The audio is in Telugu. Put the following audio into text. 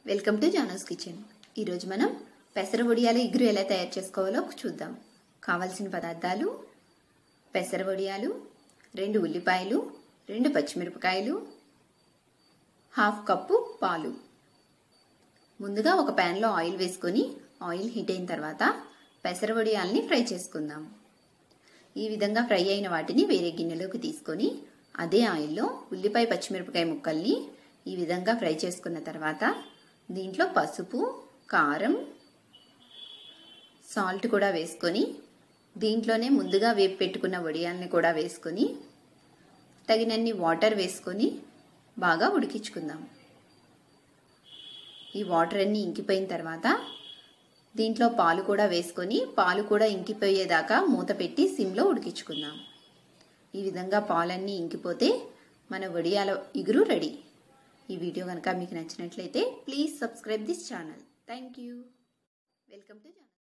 వెల్కమ్ టు జానోస్ కిచెన్ ఈరోజు మనం పెసర వడియాల ఇగురు ఎలా తయారు చేసుకోవాలో చూద్దాం కావలసిన పదార్థాలు పెసర వడియాలు రెండు ఉల్లిపాయలు రెండు పచ్చిమిరపకాయలు హాఫ్ కప్పు పాలు ముందుగా ఒక ప్యాన్లో ఆయిల్ వేసుకొని ఆయిల్ హీట్ అయిన తర్వాత పెసర వడియాల్ని ఫ్రై చేసుకుందాం ఈ విధంగా ఫ్రై అయిన వాటిని వేరే గిన్నెలోకి తీసుకొని అదే ఆయిల్లో ఉల్లిపాయ పచ్చిమిరపకాయ ముక్కల్ని ఈ విధంగా ఫ్రై చేసుకున్న తర్వాత దీంట్లో పసుపు కారం సాల్ట్ కూడా వేసుకొని దీంట్లోనే ముందుగా వేపు పెట్టుకున్న వడియాల్ని కూడా వేసుకొని తగినన్ని వాటర్ వేసుకొని బాగా ఉడికించుకుందాం ఈ వాటర్ అన్నీ ఇంకిపోయిన తర్వాత దీంట్లో పాలు కూడా వేసుకొని పాలు కూడా ఇంకిపోయేదాకా మూత పెట్టి సిమ్లో ఉడికించుకుందాం ఈ విధంగా పాలన్నీ ఇంకిపోతే మన వడియాల ఇగురు రెడీ ఈ వీడియో కనుక మీకు నచ్చినట్లయితే please subscribe this channel thank you welcome to